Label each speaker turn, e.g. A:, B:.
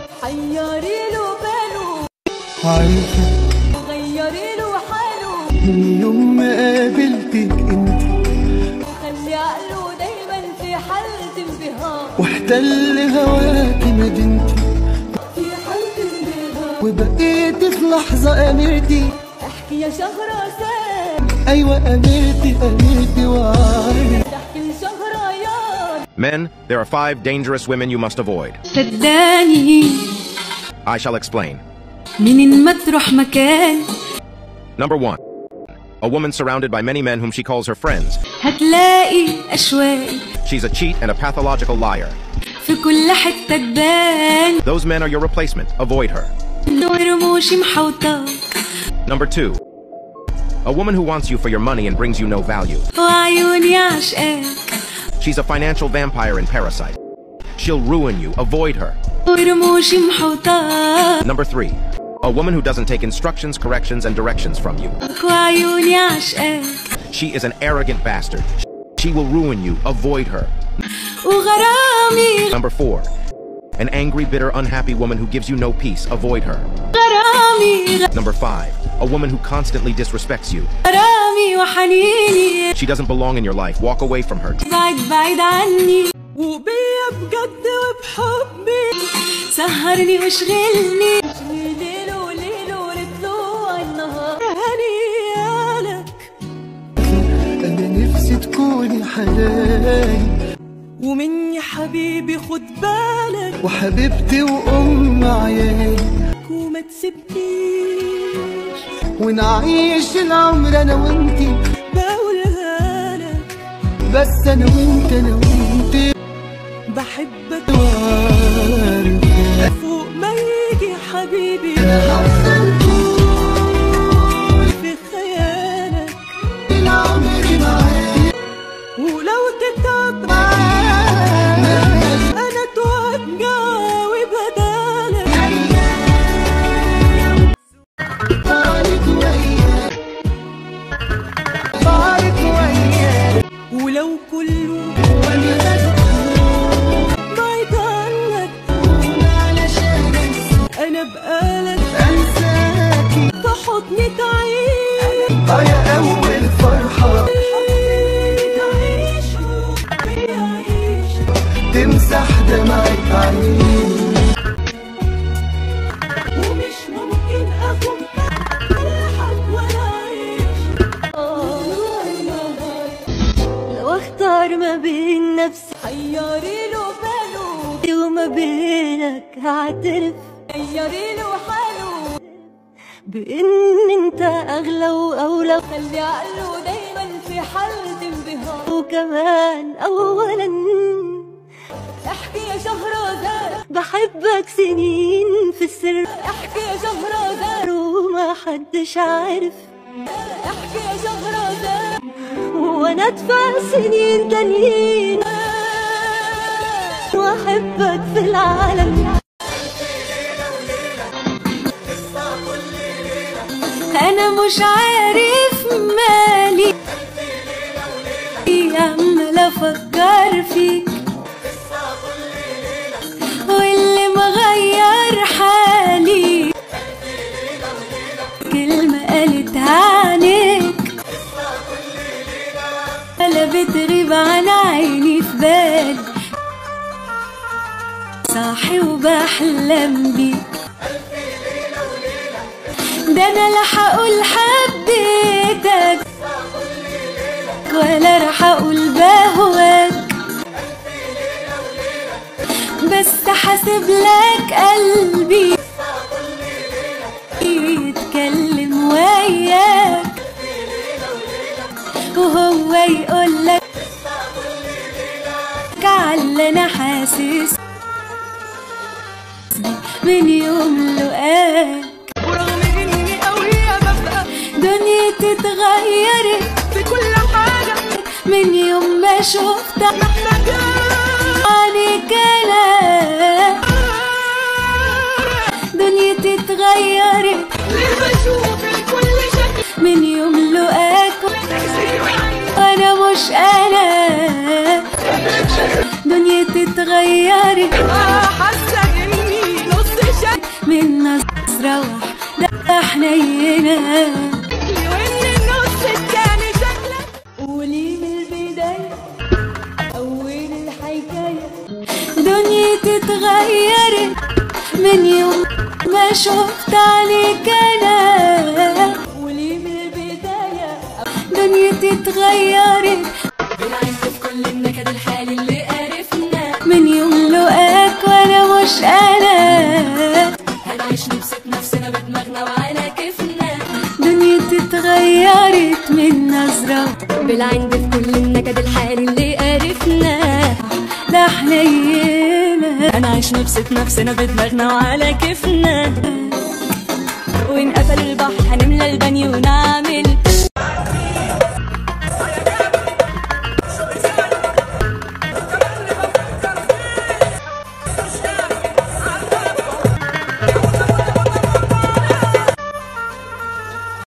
A: حيري له باله
B: عارفة
A: غيري له حاله
B: من يوم ما قابلتك انت
A: خلي عقله دايما في حالة انبهار
B: واحتل هواكي مدينتي
A: في حالة انبهار
B: وبقيت في لحظة أميرتي
A: احكي يا شهرزاد
B: أيوة أميرتي أميرتي وعارف
A: تحكي لشهريار
C: Men, there are five dangerous women you must avoid.
D: صدقني
C: I shall explain.
D: منين ما تروح مكان
C: Number one, a woman surrounded by many men whom she calls her friends.
D: هتلاقي أشواقي
C: She's a cheat and a pathological liar.
D: في كل حتة تبان
C: Those men are your replacement. Avoid her.
D: رموشي محوطاك
C: Number two, a woman who wants you for your money and brings you no value.
D: وعيوني عشقاك
C: She's a financial vampire and parasite. She'll ruin you. Avoid her.
D: ورموشي محوطاك
C: Number three, a woman who doesn't take instructions, corrections, and directions from you.
D: وعيوني عشقاك
C: She is an arrogant bastard. She will ruin you. Avoid her.
D: وغرامي
C: Number four, an angry, bitter, unhappy woman who gives you no peace. Avoid her.
D: غرامي
C: Number five, a woman who constantly disrespects you.
D: غرامي وحنيني
C: She doesn't belong in your life. Walk away from her.
D: بعد بعيد عني
A: وبيا بجد وبحبي
D: سهرني واشغلني
A: ليله ليله لطلوع النهار هنيالك
B: أنا نفسي تكوني حلالي
A: ومني حبيبي خد بالك
B: وحبيبتي وأم عيالي
A: وما تسيبنيش
B: ونعيش العمر أنا وأنتي
A: بقولها لك
B: بس أنا وأنت أنا وأنت
A: بحبك
B: وعارف
A: فوق ما يجي حبيبي في خيالك
B: العمر معاك
A: ولو تتعب انا توجع وبدالك
B: بعرف وياك بعرف وياك
A: ولو كله بعيد عنك انا بقالك
B: أنساكي
A: في حضني تعيش
B: آه يا أول فرحة
A: تعيش بيعيش
B: تمسح دمعة عيني
A: ومش ممكن اكون فرحك ولا اعيش لو اختار ما بين نفسي حيري له باله وما بينك هعترف غيري له حاله بان انت اغلى واولى خلي عقله دايما في حالة انبهار وكمان اولا احكي يا شهرزاد بحبك سنين في السر احكي يا شهرزاد وما حدش عارف احكي يا شهرزاد وانا ادفع سنين تانيين واحبك في العالم
D: انا مش عارف مالي عمال افكر فيك واللي مغير حالي كلمة قالتها عنك ولا بتغيب عن عيني في بالي صاحي وبحلم بيك ده انا لا هقول حبيتك ولا راح اقول بهواك بس حاسب لك قلبي يتكلم وياك وهو يقول لك على اللي انا حاسس بيه من يوم لقاك
A: ورغم اني قوية ببقى
D: دنيتي اتغيرت
A: في كل حاجة
D: من يوم ما شفتك
A: محتاجة
D: علي كلام دنيتي اتغيرت
A: ليه بشوفك كل شكل
D: من يوم لقاك انا مش انا دنيتي اتغيرت
A: حاسة اني نص
D: نظرة واحدة حنينة
A: وإن النص التاني شكلك
D: قولي من البداية أول الحكاية دنيتي اتغيرت من يوم ما شفت عليك أنا قولي من البداية دنيتي اتغيرت
E: بنعد في كل النكد الحالي اللي قرفنا
D: من يوم لقاك وأنا مش أنا
E: هنعيش نبسط نفسنا بدماغنا وعلى كيفنا
D: دنيتي اتغيرت من نظرة
E: بالعند في كل النكد الحالي اللي قرفنا
D: ده حنينة
E: هنعيش نبسط نفسنا بدماغنا وعلى كيفنا ونقفل البحر هنملى البانيو ونعمل